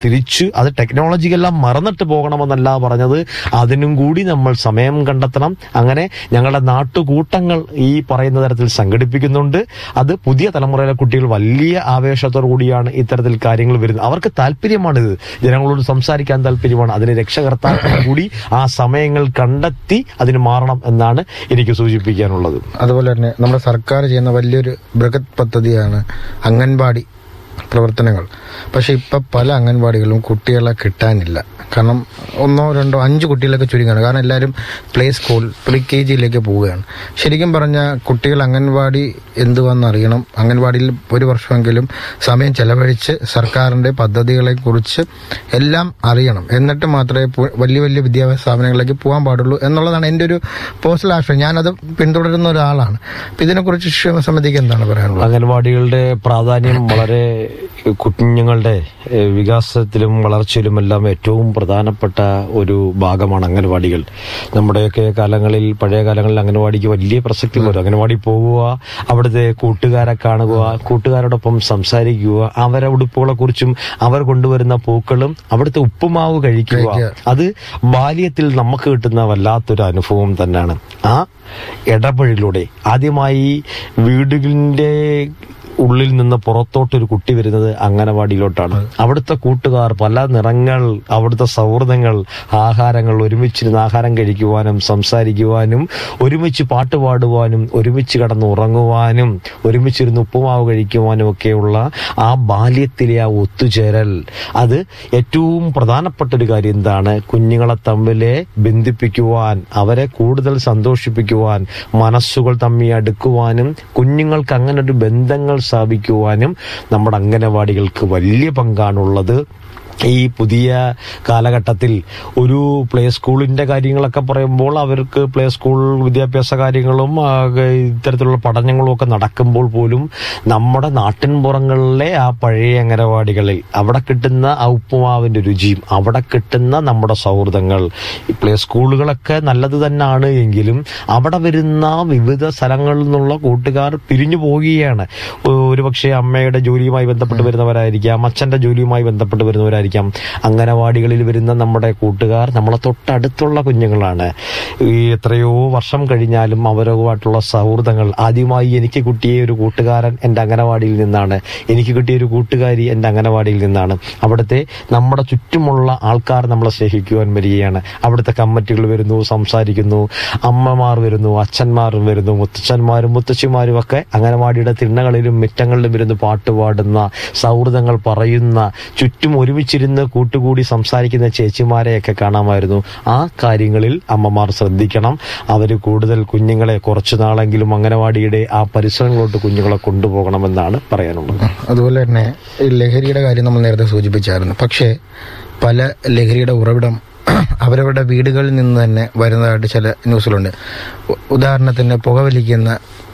തിരിച്ച് അത് ടെക്നോളജിക്കെല്ലാം മറന്നിട്ട് പോകണമെന്നല്ല പറഞ്ഞത് അതിനും കൂടി നമ്മൾ സമയം കണ്ടെത്തണം അങ്ങനെ ഞങ്ങളുടെ നാട്ടുകൂട്ടങ്ങൾ ഈ പറയുന്ന തരത്തിൽ സംഘടിപ്പിക്കുന്നുണ്ട് അത് പുതിയ തലമുറയിലെ കുട്ടികൾ വലിയ ആവേശത്തോടു കൂടിയാണ് ഇത്തരത്തിൽ കാര്യങ്ങൾ വരുന്നത് അവർക്ക് താല്പര്യമാണിത് ജനങ്ങളോട് സംസാരിക്കാൻ താല്പര്യമാണ് അതിന് രക്ഷകർത്താക്കൾ കൂടി ആ സമയങ്ങൾ കണ്ടെത്തി അതിന് മാറണം എന്നാണ് എനിക്ക് സൂചിപ്പിക്കാനുള്ളത് അതുപോലെ തന്നെ നമ്മുടെ സർക്കാർ ചെയ്യുന്ന വലിയൊരു ബൃഹത് പദ്ധതിയാണ് അംഗൻവാടി പ്രവർത്തനങ്ങൾ പക്ഷെ ഇപ്പൊ പല അംഗൻവാടികളും കുട്ടികളെ കിട്ടാനില്ല കാരണം ഒന്നോ രണ്ടോ അഞ്ച് കുട്ടികളൊക്കെ ചുരുങ്ങാണ് കാരണം എല്ലാവരും പ്ലേ സ്കൂൾ പ്രീ കെ ജിയിലേക്ക് പോവുകയാണ് ശരിക്കും പറഞ്ഞാൽ കുട്ടികൾ അംഗൻവാടി എന്തുവാന്ന് അറിയണം അംഗൻവാടിയിൽ ഒരു വർഷമെങ്കിലും സമയം ചെലവഴിച്ച് സർക്കാരിന്റെ പദ്ധതികളെ കുറിച്ച് എല്ലാം അറിയണം എന്നിട്ട് മാത്രമേ പു- വലിയ വലിയ വിദ്യാഭ്യാസ സ്ഥാപനങ്ങളിലേക്ക് പോകാൻ പാടുള്ളൂ എന്നുള്ളതാണ് എൻ്റെ ഒരു പേഴ്സണൽ ആശയം ഞാനത് പിന്തുടരുന്ന ഒരാളാണ് അപ്പൊ ഇതിനെക്കുറിച്ച് ശിക്ഷ സമിതിക്ക് എന്താണ് പറയാനുള്ളത് അംഗൻവാടികളുടെ പ്രാധാന്യം വളരെ കുഞ്ഞുങ്ങളുടെ ഏഹ്, വികാസത്തിലും വളർച്ചയിലുമെല്ലാം ഏറ്റവും പ്രധാനപ്പെട്ട ഒരു ഭാഗമാണ് അംഗൻവാടികൾ നമ്മുടെയൊക്കെ കാലങ്ങളിൽ പഴയ കാലങ്ങളിൽ അംഗൻവാടിക്ക് വലിയ പ്രസക്തി വരും അംഗൻവാടി പോകുക അവിടുത്തെ കൂട്ടുകാരെ കാണുക കൂട്ടുകാരോടൊപ്പം സംസാരിക്കുക അവരെ ഉടുപ്പുകളെ കുറിച്ചും അവർ കൊണ്ടുവരുന്ന പൂക്കളും അവിടുത്തെ ഉപ്പുമാവ് കഴിക്കുക അത് ബാല്യത്തിൽ നമുക്ക് കിട്ടുന്ന വല്ലാത്തൊരു അനുഭവം തന്നെയാണ് ആ ഇടപഴകിലൂടെ ആദ്യമായി വീടുകളിന്റെ ഉള്ളിൽ നിന്ന് പുറത്തോട്ടൊരു കുട്ടി വരുന്നത് അംഗനവാടിയിലോട്ടാണ് അവിടുത്തെ കൂട്ടുകാർ പല നിറങ്ങൾ അവിടുത്തെ സൗഹൃദങ്ങൾ ആഹാരങ്ങൾ ഒരുമിച്ചിരുന്ന് ആഹാരം കഴിക്കുവാനും സംസാരിക്കുവാനും ഒരുമിച്ച് പാട്ട് പാടുവാനും ഒരുമിച്ച് കിടന്ന് ഉറങ്ങുവാനും ഒരുമിച്ചിരുന്ന് ഉപ്പുമാവ് കഴിക്കുവാനും ഒക്കെയുള്ള ആ ബാല്യത്തിലെ ആ ഒത്തുചേരൽ അത് ഏറ്റവും പ്രധാനപ്പെട്ട ഒരു കാര്യം എന്താണ് കുഞ്ഞുങ്ങളെ തമ്മിലെ ബന്ധിപ്പിക്കുവാൻ അവരെ കൂടുതൽ സന്തോഷിപ്പിക്കുവാൻ മനസ്സുകൾ തമ്മിൽ അടുക്കുവാനും കുഞ്ഞുങ്ങൾക്ക് അങ്ങനെ ഒരു ബന്ധങ്ങൾ സ്ഥാപിക്കുവാനും നമ്മുടെ അംഗനവാടികൾക്ക് വലിയ പങ്കാണുള്ളത് ഈ പുതിയ കാലഘട്ടത്തിൽ ഒരു പ്ലേ സ്കൂളിന്റെ കാര്യങ്ങളൊക്കെ പറയുമ്പോൾ അവർക്ക് പ്ലേ സ്കൂൾ വിദ്യാഭ്യാസ കാര്യങ്ങളും ആ, ഇത്തരത്തിലുള്ള പഠനങ്ങളും ഒക്കെ നടക്കുമ്പോൾ പോലും നമ്മുടെ നാട്ടിൻപുറങ്ങളിലെ ആ പഴയ അംഗനവാടികളിൽ അവിടെ കിട്ടുന്ന ആ ഉപ്പുമാവിന്റെ രുചിയും അവിടെ കിട്ടുന്ന നമ്മുടെ സൗഹൃദങ്ങൾ ഈ പ്ലേ സ്കൂളുകളൊക്കെ നല്ലത് തന്നെയാണ് എങ്കിലും അവിടെ വരുന്ന വിവിധ സ്ഥലങ്ങളിൽ നിന്നുള്ള കൂട്ടുകാർ പിരിഞ്ഞു പോവുകയാണ് ഒരുപക്ഷെ അമ്മയുടെ ജോലിയുമായി ബന്ധപ്പെട്ട് വരുന്നവരായിരിക്കാം അച്ഛന്റെ ജോലിയുമായി ബന്ധപ്പെട്ട് വരുന്നവരായിരിക്കാം അംഗനവാടികളിൽ വരുന്ന നമ്മുടെ കൂട്ടുകാർ നമ്മളെ തൊട്ടടുത്തുള്ള കുഞ്ഞുങ്ങളാണ് ഈ എത്രയോ വർഷം കഴിഞ്ഞാലും അവരുമായിട്ടുള്ള സൗഹൃദങ്ങൾ ആദ്യമായി എനിക്ക് കിട്ടിയ ഒരു കൂട്ടുകാരൻ എൻ്റെ അംഗനവാടിയിൽ നിന്നാണ് എനിക്ക് കിട്ടിയ ഒരു കൂട്ടുകാരി എൻ്റെ അംഗനവാടിയിൽ നിന്നാണ് അവിടുത്തെ നമ്മുടെ ചുറ്റുമുള്ള ആൾക്കാർ നമ്മളെ സ്നേഹിക്കുവാൻ വരികയാണ് അവിടുത്തെ കമ്മിറ്റികൾ വരുന്നു സംസാരിക്കുന്നു അമ്മമാർ വരുന്നു അച്ഛന്മാർ വരുന്നു മുത്തച്ഛന്മാരും മുത്തച്ഛിമാരും ഒക്കെ അംഗനവാടിയുടെ തിണ്ണകളിലും മിറ്റങ്ങളിലും ഇരുന്ന് പാട്ട് പാടുന്ന സൗഹൃദങ്ങൾ പറയുന്ന ചുറ്റും ഒരുമിച്ചിരുന്ന് കൂട്ടുകൂടി സംസാരിക്കുന്ന ചേച്ചിമാരെയൊക്കെ കാണാമായിരുന്നു ആ കാര്യങ്ങളിൽ അമ്മമാർ ശ്രദ്ധിക്കണം അവർ കൂടുതൽ കുഞ്ഞുങ്ങളെ കുറച്ചു നാളെങ്കിലും അംഗനവാടിയുടെ ആ പരിസരങ്ങളിലോട്ട് കുഞ്ഞുങ്ങളെ കൊണ്ടുപോകണമെന്നാണ് പറയാനുള്ളത് അതുപോലെ തന്നെ ഈ ലഹരിയുടെ കാര്യം നമ്മൾ നേരത്തെ സൂചിപ്പിച്ചായിരുന്നു പക്ഷേ പല ലഹരിയുടെ ഉറവിടം അവരവരുടെ വീടുകളിൽ നിന്ന് തന്നെ വരുന്നതായിട്ട് ചില ന്യൂസിലുണ്ട് ഉ- ഉദാഹരണത്തിന് പുകവലിക്കുന്ന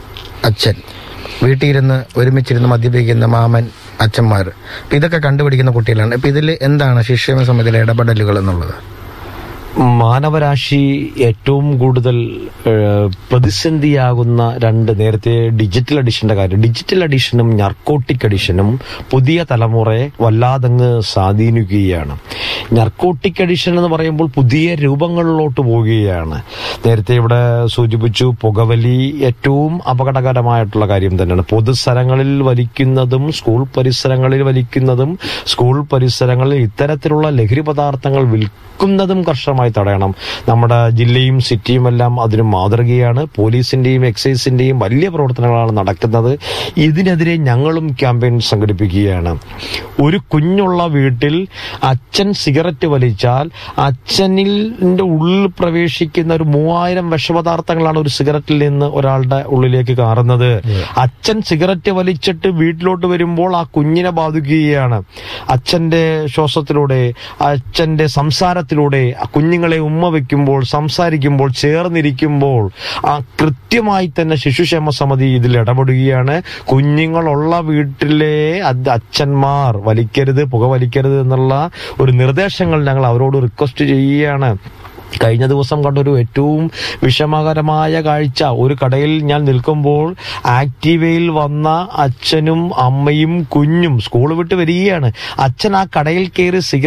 അച്ഛൻ വീട്ടിലിരുന്ന് ഒരുമിച്ചിരുന്ന് മദ്യപിക്കുന്ന മാമൻ അച്ഛന്മാർ അപ്പൊ ഇതൊക്കെ കണ്ടുപിടിക്കുന്ന കുട്ടികളാണ് ഇപ്പൊ ഇതിൽ എന്താണ് ശിക്ഷേമ സമിതിയിലെ ഇടപെടലുകൾ എന്നുള്ളത് മാനവരാശി ഏറ്റവും കൂടുതൽ ഏഹ്, പ്രതിസന്ധിയാകുന്ന രണ്ട് നേരത്തെ ഡിജിറ്റൽ അഡിഷന്റെ കാര്യം ഡിജിറ്റൽ അഡിഷനും നർക്കോട്ടിക് അഡിഷനും പുതിയ തലമുറയെ വല്ലാതങ്ങ് സ്വാധീനിക്കുകയാണ് നർക്കോട്ടിക് അഡിഷൻ എന്ന് പറയുമ്പോൾ പുതിയ രൂപങ്ങളിലോട്ട് പോവുകയാണ് നേരത്തെ ഇവിടെ സൂചിപ്പിച്ചു പുകവലി ഏറ്റവും അപകടകരമായിട്ടുള്ള കാര്യം തന്നെയാണ് പൊതുസ്ഥലങ്ങളിൽ വലിക്കുന്നതും സ്കൂൾ പരിസരങ്ങളിൽ വലിക്കുന്നതും സ്കൂൾ പരിസരങ്ങളിൽ ഇത്തരത്തിലുള്ള ലഹരി പദാർത്ഥങ്ങൾ വിൽക്കുന്നതും കർശനമായി തടയണം നമ്മുടെ ജില്ലയും സിറ്റിയും എല്ലാം അതിന് മാതൃകയാണ് പോലീസിന്റെയും എക്സൈസിന്റെയും വലിയ പ്രവർത്തനങ്ങളാണ് നടക്കുന്നത് ഇതിനെതിരെ ഞങ്ങളും ക്യാമ്പയിൻ സംഘടിപ്പിക്കുകയാണ് ഒരു കുഞ്ഞുള്ള വീട്ടിൽ അച്ഛൻ സിഗരറ്റ് വലിച്ചാൽ അച്ഛനിൽ ഉള്ളിൽ പ്രവേശിക്കുന്ന ഒരു മൂവായിരം വിഷപദാർത്ഥങ്ങളാണ് ഒരു സിഗരറ്റിൽ നിന്ന് ഒരാളുടെ ഉള്ളിലേക്ക് കാറുന്നത് അച്ഛൻ സിഗരറ്റ് വലിച്ചിട്ട് വീട്ടിലോട്ട് വരുമ്പോൾ ആ കുഞ്ഞിനെ ബാധിക്കുകയാണ് അച്ഛന്റെ ശ്വാസത്തിലൂടെ അച്ഛന്റെ സംസാരത്തിലൂടെ ആ കുഞ്ഞുങ്ങളെ ഉമ്മ വെക്കുമ്പോൾ സംസാരിക്കുമ്പോൾ ചേർന്നിരിക്കുമ്പോൾ ആ കൃത്യമായി തന്നെ ശിശുക്ഷേമ സമിതി ഇതിൽ ഇടപെടുകയാണ് കുഞ്ഞുങ്ങളുള്ള വീട്ടിലെ അത് അച്ഛന്മാർ വലിക്കരുത് പുക വലിക്കരുത് എന്നുള്ള ഒരു നിർദ്ദേശങ്ങൾ ഞങ്ങൾ അവരോട് റിക്വസ്റ്റ് ചെയ്യുകയാണ് കഴിഞ്ഞ ദിവസം കണ്ടൊരു ഏറ്റവും വിഷമകരമായ കാഴ്ച ഒരു കടയിൽ ഞാൻ നിൽക്കുമ്പോൾ ആക്റ്റീവയിൽ വന്ന അച്ഛനും അമ്മയും കുഞ്ഞും സ്കൂൾ വിട്ട് വരികയാണ് അച്ഛൻ ആ കടയിൽ കയറി സിഗരറ്റ്